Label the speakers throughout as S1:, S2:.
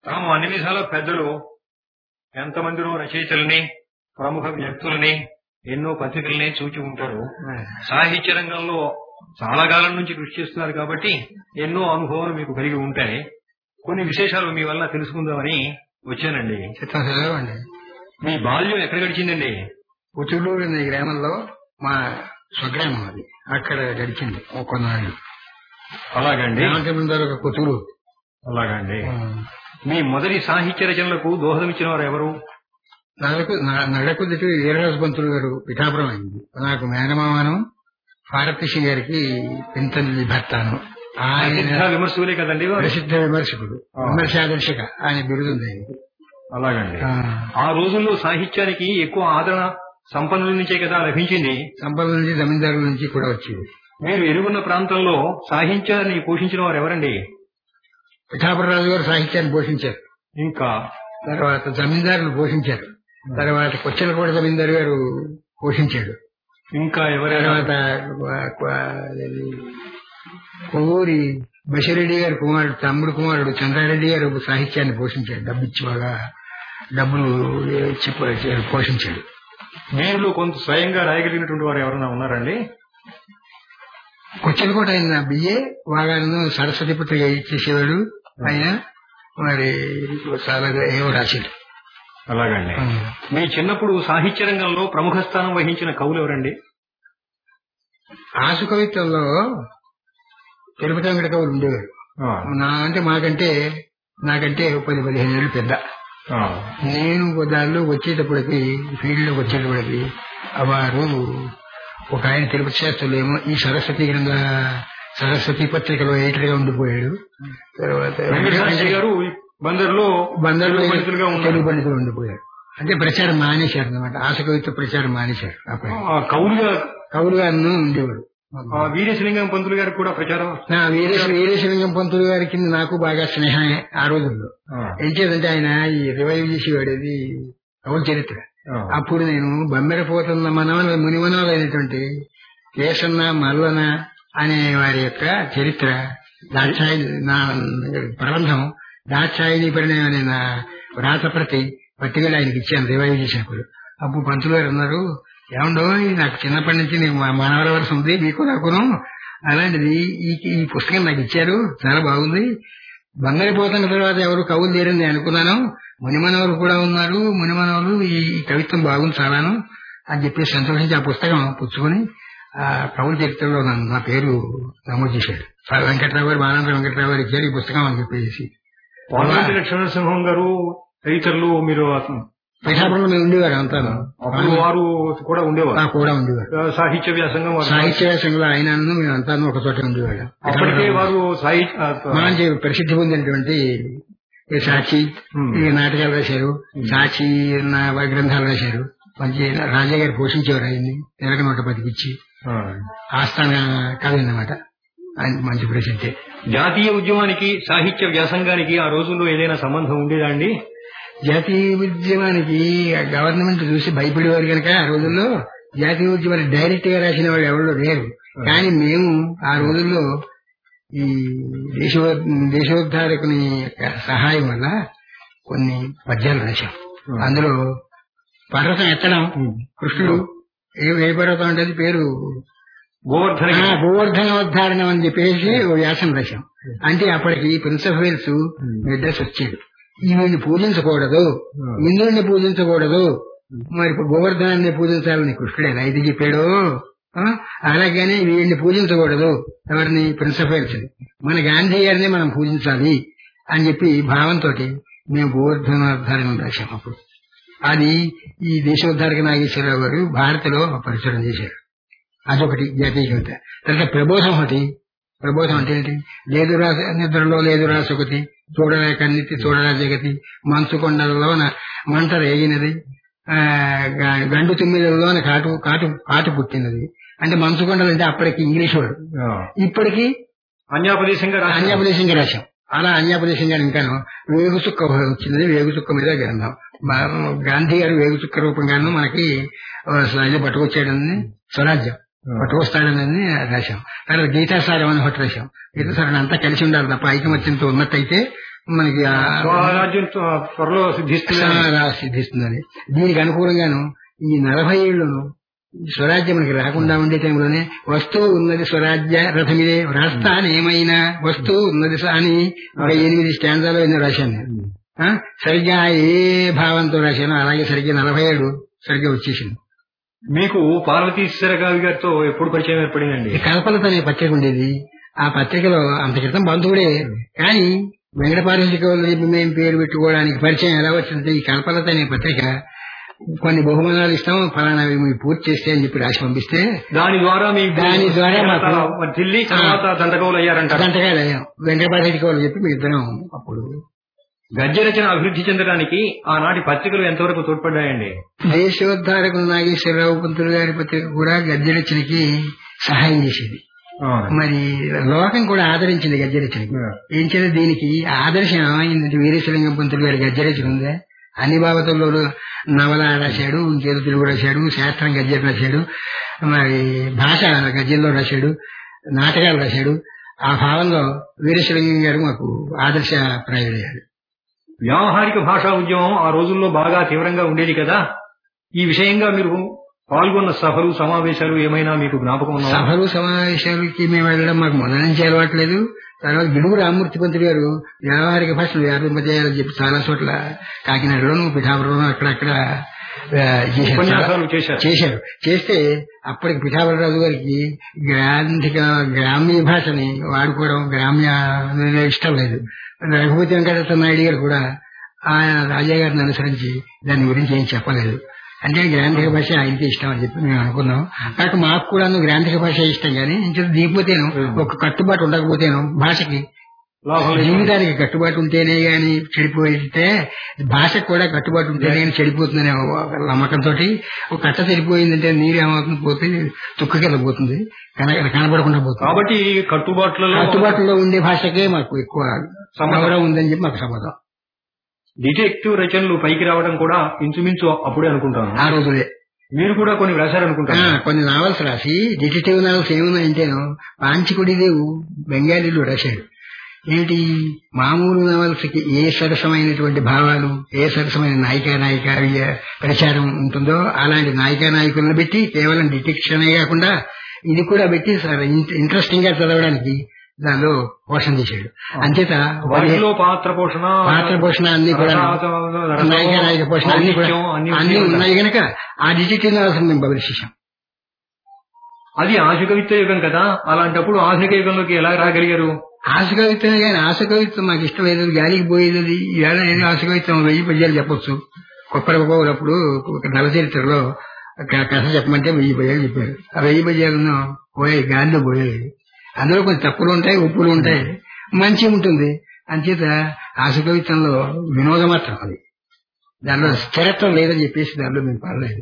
S1: తాము అన్ని విధాల పెద్దలు ఎంతమందినో రచయితల్ని ప్రముఖ వ్యక్తుల్ని ఎన్నో పత్రికల్ని చూచి ఉంటారు సాహిత్య రంగంలో చాలా కాలం నుంచి కృషి చేస్తున్నారు కాబట్టి ఎన్నో అనుభవాలు మీకు కలిగి ఉంటాయి కొన్ని విశేషాలు మీ వల్ల తెలుసుకుందామని వచ్చానండి
S2: చిత్తం చదవండి
S1: మీ బాల్యం ఎక్కడ గడిచిందండి
S2: ఉచులూరు అనే గ్రామంలో మా స్వగ్రామం అది అక్కడ గడిచింది ఓ కొన్నాళ్ళు
S1: అలాగండి
S2: రామచంద్ర ఒక కుతురు
S1: అలాగండి మీ మొదటి సాహిత్య రచనలకు దోహదం ఇచ్చిన వారు ఎవరు
S2: నడకు నడకుదిటి వీరరాజు పంతులు గారు పిఠాపురం అయింది నాకు మేనమామను భారతీషి గారికి పింతల్లి భర్తాను ఆయన
S1: ప్రసిద్ధ విమర్శకులే కదండి వారు?
S2: ప్రసిద్ధ విమర్శకుడు విమర్శాదర్శక ఆయన బిరుదుంది ఆయనకి.
S1: అలాగండి
S2: ఆ,
S1: ఆ రోజుల్లో సాహిత్యానికి ఎక్కువ ఆదరణ సంపన్నుల నుంచే కదా లభించింది
S2: సంపద నుంచి జమీందారుల నుంచి కూడా వచ్చేది
S1: మీరు ఎరుగున్న ప్రాంతంలో సాహిత్యాన్ని పోషించిన వారు ఎవరండి
S2: పిఠాపురం రాజు గారు సాహిత్యాన్ని పోషించారు
S1: ఇంకా
S2: తర్వాత జమీందారులు పోషించారు తర్వాత కొచ్చెలకోట జమీందారు గారు పోషించాడు
S1: ఇంకా ఎవరైనా
S2: తర్వాత వ- వ- అదేది కొవ్వూరి బషిరెడ్డి గారి కుమారుడు తమ్ముడు కుమారుడు చంద్రారెడ్డి గారు సాహిత్యాన్ని పోషించాడు డబ్బు ఇచ్చి బాగా డబ్బులు ఇచ్చి పో- పోషించాడు
S1: మీరు కొంత స్వయంగా రాయగలిగినటువంటి వారు ఎవరైనా ఉన్నారండి
S2: కొచ్చెలకోట ఆయన బిఏ బాగాను సరస్వతి పుత్రిక ఇచ్చేసేవాడు ఆయన మరి చాలా ఏవో రాశాడు
S1: అలాగండి మీ చిన్నప్పుడు సాహిత్య రంగంలో ప్రముఖ స్థానం వహించిన కవులు ఎవరండి
S2: ఆసు కవిత్వంలో తిరుపతి వెంకట కవులు ఉండేవారు
S1: ఆ,
S2: నా అంటే మాకంటే నాకంటే పది పదిహేను ఏళ్ళు పెద్ద
S1: ఆ,
S2: నేను దానిలో వచ్చేటప్పటికి ఫీల్డ్ లోకి వచ్చేటప్పటికి వారు ఒక ఆయన తిరుపతి శాస్త్రులు ఏమో ఈ సరస్వతి గ్రంథ సరస్వతి పత్రికలో ఎడిటర్ గా ఉండిపోయాడు తర్వాత
S1: వెంకట శాస్త్రి గారు ఈ బందర్లో
S2: బందర్లో
S1: తెలుగు పండితులుగా ఉన్నారు
S2: తెలుగు పండితులు ఉండిపోయాడు అంటే ప్రచారం మానేశారు అనమాట ఆశకవిత్వ ప్రచారం మానేశారు అప్పుడు
S1: ఆ, కవులుగా
S2: కవులు గారు ఉండేవాడు
S1: ఆ, వీరేశలింగం పంతులు గారికి కూడా ప్రచారం
S2: నా వీరేశ వీరేశలింగం పంతులు గారి కింద నాకు బాగా స్నేహమే ఆ రోజుల్లో
S1: ఆ,
S2: ఏం చేదంటే ఆయన ఈ రివైవ్ చేసేవాడు అది కవుల చరిత్ర
S1: ఆ,
S2: అప్పుడు నేను బమ్మెరపోతున్న మనవల మునిమనవలైనటువంటి కేసన్న మల్లన అనే వారి యొక్క చరిత్ర దాక్షాయి నా ప్రబంధం దాక్షాయిని పరిణయం అనే నా వ్రాతప్రతి పత్రికలు ఆయనకి ఇచ్చాను రివైవ్ చేసినప్పుడు అప్పుడు పంతులు గారు అన్నారు ఏమండో ఇది నాకు చిన్నప్పటి నుంచి నీకు మా మనవర వరుస ఉంది మీకు నాకును అలాంటిది ఈ ఈ పుస్తకం నాకు ఇచ్చారు చాలా బాగుంది బంగారిపోతున్న తర్వాత ఎవరు కవులు లేరని నేను అనుకున్నాను మునిమనవరు కూడా ఉన్నారు మునిమనవరు ఈ ఈ కవిత్వం బాగుంది చాలాను అని చెప్పి సంతోషించి ఆ పుస్తకం పుచ్చుకొని ఆ కవుల చరిత్రలో నన్ను నా పేరు నమోదు చేశాడు ఆ వెంకట్రావు గారు బాలాంధ్ర వెంకట్రావు గారు ఇచ్చారు ఈ పుస్తకం అని చెప్పేసి
S1: పొన్నాటి లక్ష్మణసింహం గారు తదితరులు మీరు
S2: పిఠాపురంలో మేము ఉండేవారు అంతాను
S1: అప్పుడు వారు కూడా ఉండేవారు
S2: ఆ, కూడా ఉండేవారు
S1: ఆ, సాహిత్య వ్యాసంగం వారు
S2: సాహిత్య వ్యాసంలో ఆయన మేము అంతాను ఒక చోట ఉండేవాడు
S1: అప్పటికే వారు సాహిత్య
S2: మంచి ప్రసిద్ధి పొందినటువంటి ఈ సాక్షి
S1: Hmm.
S2: ఈ నాటకాలు రాశారు సాక్షి నా- గ్రంథాలు రాశారు మంచి రాజా గారు పోషించేవారు ఆయన్ని నెలకు నూట బతికిచ్చి
S1: ఆ,
S2: ఆస్థాన కవి అన్నమాట ఆయన మంచి ప్రసిద్ధి
S1: జాతీయ ఉద్యమానికి సాహిత్య వ్యాసంగానికి ఆ రోజుల్లో ఏదైనా సంబంధం ఉండేదా అండి
S2: జాతీయ ఉద్యమానికి ఆ గవర్నమెంట్ చూసి భయపడేవారు కనుక ఆ రోజుల్లో జాతీయ ఉద్యమానికి డైరెక్ట్ గా రాసిన వాళ్ళు ఎవరు లేరు కానీ మేము ఆ రోజుల్లో ఈ దేశో దేశోద్ధారకుని యొక్క సహాయం వల్ల కొన్ని పద్యాలు రాశాం అందులో పర్వతం ఎత్తడం కృష్ణుడు ఏ ఏ పర్వతం అంటే అది పేరు
S1: గోవర్ధన
S2: ఆ, గోవర్ధనోద్ధారణం అని చెప్పేసి ఓ వ్యాసం రాశాం అంటే అప్పటికి ప్రిన్స్ ఆఫ్ వేల్స్ మెడ్రస్ వచ్చాడు ఈమెని పూజించకూడదు ఇంద్రుడిని పూజించకూడదు మరి ఇప్పుడు గోవర్ధనాన్ని పూజించాలని కృష్ణుడే ఎలా ఇది చెప్పాడు ఆ? అలాగనే వీడిని పూజించకూడదు ఎవరిని ప్రిన్స్ ఆఫ్ వేల్స్ మన గాంధీ గారిని మనం పూజించాలి అని చెప్పి భావంతో మేము గోవర్ధనోద్ధారణం రాశాం అప్పుడు అది ఈ దేశోద్ధారక నాగేశ్వరరావు గారు భారత్లో పరిచయం చేశారు అదొకటి జాతీయ కవిత తర్వాత ప్రబోధం ఒకటి ప్రబోధం అంటే ఏంటి లేదురా నిద్రలో లేదురా సుగతి చూడరా కన్నితి చూడరా జగతి మంచు కొండలలోన మంట రేగినది ఆ, గ- గండు తిమ్మిదలలోన కాటు కాటు కాటు పుట్టినది అంటే మంచు కొండలు అంటే అప్పటికి ఇంగ్లీష్ వాడు
S1: ఆ,
S2: ఇప్పటికి
S1: అన్యాపదేశంగా రాశారు.
S2: అన్యాపదేశంగా రాశాం అలా అన్యాపదేశంగా ఇంకాను వేగు చుక్క వచ్చింది వేగు చుక్క మీద గ్రంథం మా- గాంధీ గారు వేగు చుక్క రూపంగాను మనకి ఆ, స్వరాజ్యం పట్టుకొచ్చాడని స్వరాజ్యం పట్టుకొస్తాడని రాశాం తర్వాత గీతాసారం అని ఒకటి రాశాం గీతాసారం అంతా కలిసి ఉండాలి తప్ప ఐకమత్యంతో ఉన్నట్టయితే మనకి ఆ
S1: స్వరాజ్యం త్వ- త్వరలో సిద్ధిస్తుంది
S2: రా- సిద్ధిస్తుందని దీనికి అనుకూలంగాను ఈ నలభై ఏళ్లను స్వరాజ్యం మనకి రాకుండా ఉండే టైంలోనే వస్తువు ఉన్నది స్వరాజ్య రథమిదే రాస్తాను ఏమైనా వస్తువు ఉన్నది స- అని ఒక ఎనిమిది స్టాండాలో ఎన్నో రాశాను నేను ఆ? సరిగ్గా ఏ భావంతో రాశానో అలాగే సరిగ్గా నలభై ఏడు సరిగ్గా వచ్చేసింది
S1: మీకు పార్వతీశ్వర గారి గారితో ఎప్పుడు పరిచయం ఏర్పడిందండి
S2: ఈ కల్పలత అనే పత్రిక ఉండేది ఆ పత్రికలో అంత క్రితం బంధువుడే కానీ వెంకటపార్వతి కవులు చెప్పి మేము పేరు పెట్టుకోవడానికి పరిచయం ఎలా వచ్చిందంటే ఈ కల్పలత అనే పత్రిక కొన్ని బహుమానాలు ఇస్తాం ఫలానా మీరు పూర్తి చేస్తే అని చెప్పి రాసి పంపిస్తే
S1: దాని ద్వారా మీ
S2: దాని ద్వారా మాకు-
S1: ఢిల్లీ తర్వాత దండకవులు అయ్యారంటారు
S2: గంటగా వెంకటపార్వతి కవులు చెప్పి మీ ఇద్దరం అప్పుడు
S1: గద్య రచన అభివృద్ధి చెందడానికి ఆనాటి పత్రికలు ఎంతవరకు తోడ్పడ్డాయండి
S2: దేశోద్ధారకులు నాగేశ్వరరావు పంతులు గారి పత్రిక కూడా గద్యరచనకి సహాయం చేసేది మరి లోకం కూడా ఆదరించింది గద్యరచనకి ఏం చేయాలి దీనికి ఆదర్శం ఏమైందంటే వీరేశలింగం పంతులు గారి గద్యరచన ఉందా అన్ని బాబతుల్లో నవల రాశాడు ఇంకేదో తెలుగు రాశాడు శాస్త్రం గద్యం రాశాడు మరి భాష గద్యంలో రాశాడు నాటకాలు రాశాడు ఆ భావంలో వీరేశలింగం గారు మాకు ఆదర్శప్రాయుడయ్యాడు
S1: వ్యావహారిక భాషా ఉద్యమం ఆ రోజుల్లో బాగా తీవ్రంగా ఉండేది కదా ఈ విషయంగా మీరు పాల్గొన్న సభలు సమావేశాలు ఏమైనా మీకు జ్ఞాపకం ఉన్నాయా
S2: సభలు సమావేశాలకి మేము వెళ్ళడం మాకు మొన్న నుంచి అలవాట్లేదు తర్వాత గిడుగు రామూర్తి పంతులు గారు వ్యావహారిక భాషలు వ్యాపింపజేయాలని చెప్పి చాలా చోట్ల కాకినాడలోను పిఠాపురంలోను అక్కడక్కడ ఆ, చేశారు.
S1: ఉపన్యాసాలు చేశారు
S2: చేశారు చేస్తే అప్పటికి పిఠాపురరాజు గారికి గ్రాంధిక గ్రామ్య భాషని వాడుకోవడం గ్రామ్య అనేది ఇష్టం లేదు రఘుపతి వెంకటరత్న నాయుడు గారు కూడా ఆయన రాజా గారిని అనుసరించి దాని గురించి ఏం చెప్పలేదు అంటే గ్రాంధిక భాష ఆయనకి ఇష్టం అని చెప్పి మేము అనుకున్నాం కాక మాకు కూడా గ్రాంధిక భాష ఇష్టం కానీ ఇంత దీపోతేను ఒక కట్టుబాటు ఉండకపోతేను భాషకి
S1: లాభం లేదు.
S2: జీవితానికి కట్టుబాటు ఉంటేనే గాని చెడిపోయితే భాషకు కూడా కట్టుబాటు ఉంటేనే గాని చెడిపోతుందనే ఒక నమ్మకంతో ఒక కట్ట చెడిపోయిందంటే నీరు ఏమవుతుంది పోతే తుక్క కింద పోతుంది కన- కనబడకుండా పోతుంది
S1: కాబట్టి కట్టుబాట్లలో
S2: కట్టుబాటులో ఉండే భాషకే మాకు ఎక్కువ సమగ్రం ఉందని చెప్పి మాకు సమ్మతం
S1: డిటెక్టివ్ రచనలు పైకి రావడం కూడా ఇంచుమించు అప్పుడే అనుకుంటాను
S2: ఆ రోజులే
S1: మీరు కూడా కొన్ని
S2: ఆ,
S1: రాశారనుకుంటాను
S2: కొన్ని నావల్స్ రాసి డిటెక్టివ్ నావల్స్ ఏమున్నాయంటేను పాంచికుడిదేవు బెంగాలీలో రాశాడు ఏంటి మామూలు నావల్స్ కి ఏ సరసమైనటువంటి భావాలు ఏ సరసమైన నాయికా నాయిక ప్రచారం ఉంటుందో అలాంటి నాయికా నాయకులను పెట్టి కేవలం డిటెక్షనే కాకుండా ఇది కూడా పెట్టి ఇంట్రెస్టింగ్ గా చదవడానికి దానిలో పోషణ చేశాడు అంచేత
S1: వాటిలో పాత్ర పోషణ
S2: పాత్ర పోషణ అన్ని కూడా
S1: రస-
S2: నాయిక నాయక పోషణ అన్ని కూడా
S1: ఔచిత్యం అన్ని
S2: అన్ని
S1: ఉంటాయి.
S2: ఉన్నాయి గనక ఆ డిటెక్టివ్ నావల్స్ మేము పబ్లిష్ చేశాం
S1: అది ఆశు కవిత్వ యుగం కదా అలాంటప్పుడు ఆధునిక యుగంలోకి ఎలా రాగలిగారు
S2: ఆశ కవిత్వమే కానీ ఆశ కవిత్వం మాకు ఇష్టం లేదు గాలికి పోయేది అది. ఈవేళ నేను ఆశ కవిత్వం వెయ్యి పద్యాలు చెప్పొచ్చు కొప్పరపోయినప్పుడు ఒక నల చరిత్రలో ఒక కథ చెప్పమంటే వెయ్యి పద్యాలు చెప్పారు ఆ వెయ్యి పద్యాలను పోయాయి గాలిలో పోయాయి అందులో కొన్ని తప్పులు ఉంటాయి ఉప్పులు ఉంటాయి మంచి ఉంటుంది అంచేత ఆశ కవిత్వంలో వినోదం మాత్రం అది దానిలో స్థిరత్వం లేదని చెప్పేసి దానిలో మేము పడలేదు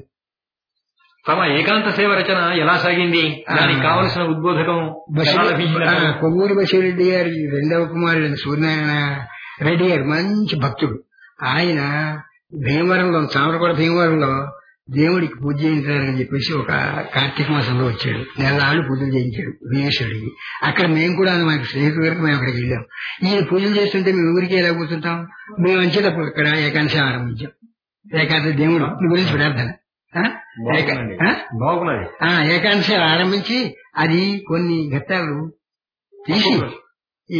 S1: తమ ఏకాంత సేవ రచన ఎలా సాగింది దానికి కావలసిన ఉద్బోధకం ఎలా లభించినట్టు?
S2: ఆ, కొవ్వూరు బసిరెడ్డి గారి రెండవ కుమారుడు సూర్యనారాయణ రెడ్డి గారు మంచి భక్తుడు ఆయన భీమవరంలో చామరకోట భీమవరంలో దేవుడికి పూజ చేయించాలని చెప్పేసి ఒక కార్తీక మాసంలో వచ్చాడు నెలనాళ్ళు పూజలు చేయించాడు భీమేశ్వరుడికి అక్కడ మేము కూడా మాకు స్నేహితులు కనుక మేము అక్కడికి వెళ్ళాం ఈయన పూజలు చేస్తుంటే మేము ఊరికి ఎలా కూర్చుంటాం మేము వచ్చేటప్పుడు ఇక్కడ ఏకాంశ ఆరంభించాం ఏకాంశ దేవుడు నీ గురించి ప్రార్థన ఆ? ఏక-
S1: బాగుందండి.
S2: ఆ?
S1: బాగున్నది
S2: ఆ ఏకాంశ ఆరంభించి అది కొన్ని ఘట్టాలు తీసి ఈ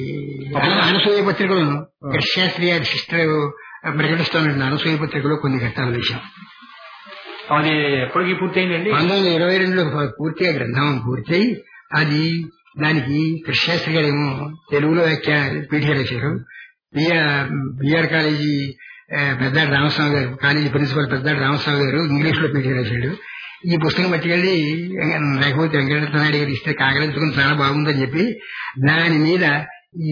S2: అన- అనసూయ పత్రికలను శాస్త్రి గారి సిస్టర్ ప్రకటిస్తున్న అనసూయ పత్రికలో కొన్ని ఘట్టాలు వేశాం
S1: అది ఎప్పటికి పూర్తయిందండి
S2: పంతొమ్మిది వందల ఇరవై రెండులో పూర్తిగా గ్రంథం పూర్తయి అది దానికి కృష్ణశాస్త్రి గారేమో తెలుగులో వ్యాఖ్య పీఠిక రాశారు బిఆర్ బిఆర్ కాలేజీ ఆ, పెద్దాడు రామస్వామి గారు కాలేజీ ప్రిన్సిపల్ పెద్దాడు రామస్వామి గారు ఇంగ్లీష్ లో పీఠిక రాశాడు ఈ పుస్తకం పట్టుకెళ్ళి లేకపోతే వెంకటరత్న నాయుడు గారు ఇస్తే కాగలించుకుని చాలా బాగుందని చెప్పి దాని మీద ఈ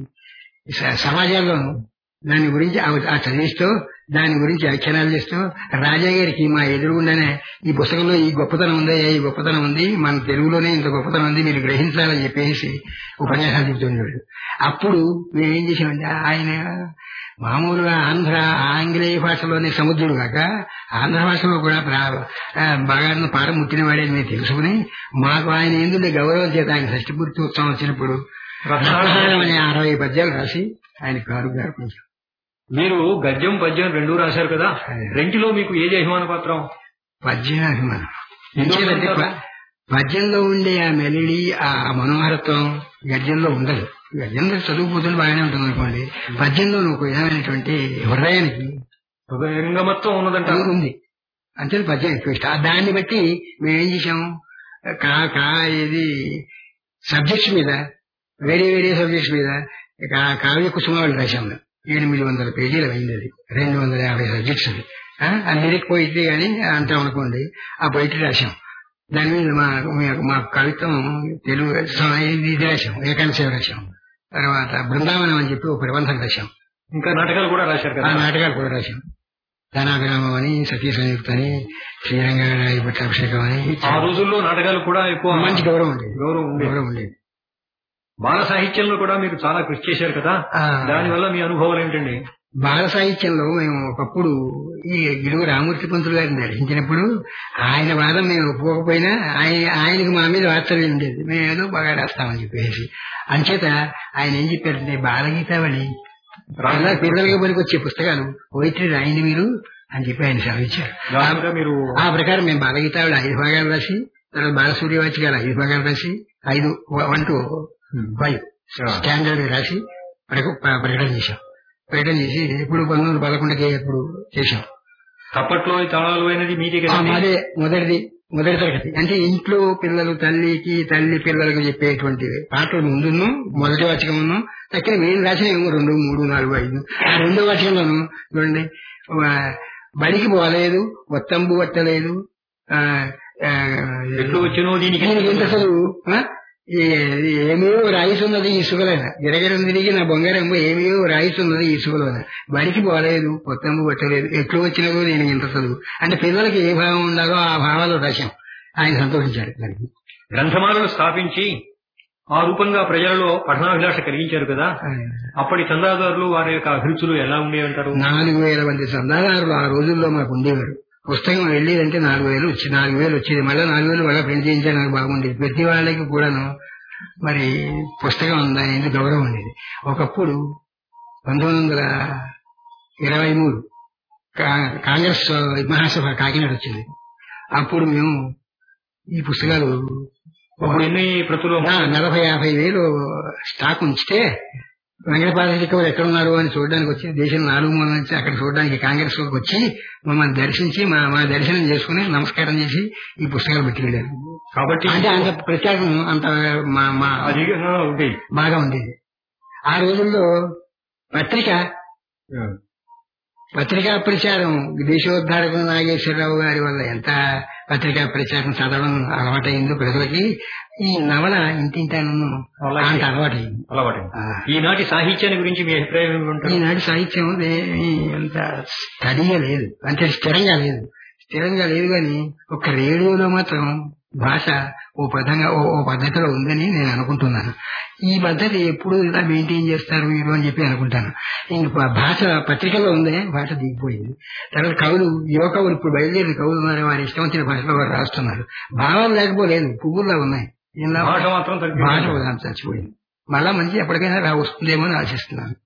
S2: స- సమాజంలోను దాని గురించి ఆ- ఆ చదివిస్తూ దాని గురించి వ్యాఖ్యానాలు చేస్తూ రాజా గారికి మా ఎదురుగుండానే ఈ పుస్తకంలో ఈ గొప్పతనం ఉందా ఈ గొప్పతనం ఉంది మన తెలుగులోనే ఇంత గొప్పతనం ఉంది మీరు గ్రహించాలని చెప్పేసి ఉపన్యాసాలు చెబుతుండేవాడు అప్పుడు మేమేం చేసామంటే ఆయన మామూలుగా ఆంధ్ర ఆంగ్లేయ భాషలోనే సముద్రుడు కాక ఆంధ్ర భాషలో కూడా ప్రా- ఆ, బాగా పారం ముట్టిన వాడే మేము తెలుసుకుని మాకు ఆయన ఎందుకు గౌరవం చేత ఆయన షష్టి పూర్తి ఉత్సవం వచ్చినప్పుడు రత్నహారం అనే అరవై పద్యాలు రాసి ఆయన కారు గారు కొంచెం
S1: మీరు గద్యం పద్యం రెండూ రాశారు కదా
S2: అదే.
S1: రెంటిలో మీకు ఏది అభిమాన పత్రం
S2: పద్యం అభిమానం
S1: ఎందుకు
S2: ఎందుకంటే
S1: అంటారు?
S2: ప- పద్యంలో ఉండే ఆ మెలిడి ఆ మనోహరత్వం గద్యంలో ఉండదు గద్యంలో చదువుపోతుంది బాగానే ఉంటుంది అనుకోండి పద్యంలో ఒక విధమైనటువంటి హృదయానికి
S1: రంగమత్వం ఉన్నదంటారు
S2: ఉంది అంతే పద్యం ఎక్కువ ఇష్టం ఆ దాన్ని బట్టి మేము ఏం చేసాం కా కా ఇది సబ్జెక్ట్స్ మీద వేరే వేరే సబ్జెక్ట్స్ మీద కా- కావ్య కుసుమావళి రాశాం మేము. ఎనిమిది వందల పేజీలు అయింది అది రెండు వందల యాభై సబ్జెక్ట్స్ అది ఆ, ఆ లిరిక్ పోయిట్రీ కానీ అంటాం అనుకోండి ఆ పోయిట్రీ రాశాం దాని మీద మా మా- మా కవిత్వం తెలుగు స- ఇది ఇది రాశాం ఏకాంత సేవ రాశాం తర్వాత బృందావనం అని చెప్పి ఒక ప్రబంధం రాశాం
S1: ఇంకా నాటకాలు కూడా రాశారు
S2: ఆ
S1: కదా
S2: నాటకాలు కూడా రాశాం ధనాభిరామం అని సతీ సంయుక్త అని శ్రీరంగనాయ పట్టాభిషేకం అని
S1: ఆ రోజుల్లో నాటకాలు కూడా ఎక్కువ
S2: మంచి గౌరవం ఉండేది
S1: గౌరవం ఉండేది
S2: గౌరవం ఉండేది
S1: బాల సాహిత్యంలో కూడా మీరు చాలా కృషి చేశారు కదా
S2: ఆ,
S1: దానివల్ల మీ అనుభవాలు ఏంటండి
S2: బాల సాహిత్యంలో మేము ఒకప్పుడు ఈ గిడుగు రామూర్తి పంతులు గారిని దర్శించినప్పుడు ఆయన వాదం మేము ఒప్పుకోకపోయినా ఆయన ఆయనకు మా మీద వార్తలు ఉండేది మేము ఏదో బాగా రాస్తామని చెప్పేసి అంచేత ఆయన ఏం చెప్పారంటే బాలగీతావళి పిల్లల పిల్లలకి పనికి వచ్చే పుస్తకాలు పోయిట్రీ రాయండి మీరు అని చెప్పి ఆయన సెలవిచ్చారు
S1: దానిగా మీరు
S2: ఆ ప్రకారం మేము బాలగీతావిడ ఐదు భాగాలు రాసి తర్వాత బాలసూర్యవాచికాలు ఐదు భాగాలు రాసి ఐదు వన్ టు ఫైవ్ స్టాండర్డ్ రాసి ప్రక- ప్ర- ప్రకటన చేశాం ప్రకటన చేసి ఇప్పుడు పంతొమ్మిది వందల పదకొండుకి ఇప్పుడు చేశాం
S1: అప్పట్లో ఈ తాళాలు అయినది మీదే
S2: ఆ,
S1: కదా
S2: మాదే మొదటిది మొదటి తరగతి అంటే ఇంట్లో పిల్లలు తల్లికి తల్లి పిల్లలకు చెప్పేటువంటి పాటలు ముందును మొదటి వాచకమును తక్కిన మేము రాసిన ఏమో రెండు మూడు నాలుగు ఐదు ఆ రెండో వాచకంలోను చూడండి ఆ, బడికి పోలేదు ఒత్తంబు పట్టలేదు ఆ, ఆ,
S1: ఎట్లు వచ్చినో దీనికి
S2: దీనికి ఎంత చదువు ఆ? ఏ- ఏమో రాయిస్తున్నది ఇసుకలోన గిరగిరం తిరిగి నా బొంగారం ఏమో రాయిస్తున్నది ఇసుకలోన బడికి పోలేదు కొత్తంబు పట్టలేదు ఎట్లు వచ్చినదో నేను ఇంత చదువు అంటే పిల్లలకి ఏ భావం ఉండాలో ఆ భావాలు రాశాం ఆయన సంతోషించారు దానికి
S1: గ్రంథమాలను స్థాపించి ఆ రూపంగా ప్రజలలో పఠనాభిలాష కలిగించారు కదా అప్పటి చందాదారులు వారి యొక్క అభిరుచులు ఎలా ఉండేవంటారు
S2: నాలుగు వేల మంది చందాదారులు ఆ రోజుల్లో మాకు ఉండేవారు పుస్తకం వెళ్ళేదంటే నాలుగు వేలు వచ్చి నాలుగు వేలు వచ్చేది మళ్ళీ నాలుగు వేలు మళ్ళీ ప్రింట్ చేయించారు నాకు బాగుండేది ప్రతి వాళ్ళకి కూడాను మరి పుస్తకం ఉందనేది గౌరవం ఉండేది ఒకప్పుడు పంతొమ్మిది వందల ఇరవై మూడు కా- కాంగ్రెస్ మహాసభ కాకినాడ వచ్చింది అప్పుడు మేము ఈ పుస్తకాలు
S1: అప్పుడు ఎన్ని ప్రతులు
S2: ఆ, నలభై యాభై వేలు స్టాక్ ఉంచితే వెంకటపాద చిక్కవారు ఎక్కడ ఉన్నారు అని చూడడానికి వచ్చి దేశం నాలుగు మూల నుంచి అక్కడ చూడడానికి కాంగ్రెస్ లోకి వచ్చి మమ్మల్ని దర్శించి మా మా దర్శనం చేసుకుని నమస్కారం చేసి ఈ పుస్తకాలు పెట్టుకెళ్ళారు
S1: కాబట్టి
S2: అంటే అంత ప్రత్యేకం అంత మా మా
S1: అధికంగా ఉండేవి
S2: బాగా ఉండేది ఆ రోజుల్లో పత్రిక పత్రికా ప్రచారం దేశోద్ధారక నాగేశ్వరరావు గారి వల్ల ఎంత పత్రికా ప్రచారం చదవడం అలవాటైందో ప్రజలకి ఈ నవల ఇంటింటాను
S1: అలాగే.
S2: అంత అలవాటైంది
S1: అలవాటు
S2: ఆ,
S1: ఈనాటి సాహిత్యాన్ని గురించి మీ అభిప్రాయం ఏమిటంటారు
S2: ఈనాటి సాహిత్యం ఏమీ అంత స్టడీగా లేదు అంటే స్థిరంగా లేదు స్థిరంగా లేదు కానీ ఒక రేడియోలో మాత్రం భాష ఓ పదంగా ఓ ఓ పద్ధతిలో ఉందని నేను అనుకుంటున్నాను ఈ పద్ధతి ఎప్పుడు ఇలా మెయింటైన్ చేస్తారు మీరు అని చెప్పి అనుకుంటాను ఇంక భాష పత్రికలో ఉందే భాష దిగిపోయింది తర్వాత కవులు యువ కవులు ఇప్పుడు బయలుదేరి కవులు ఉన్నారు వారి ఇష్టం వచ్చిన భాషలో వారు రాస్తున్నారు భావం లేకపోలేదు పువ్వుల్లో ఉన్నాయి ఇలా
S1: భాష మాత్రం
S2: భాష
S1: తగ్గిపోయింది
S2: ఉదాహరణ చచ్చిపోయింది మళ్ళా మంచి ఎప్పటికైనా రా వస్తుందేమో అని ఆశిస్తున్నాను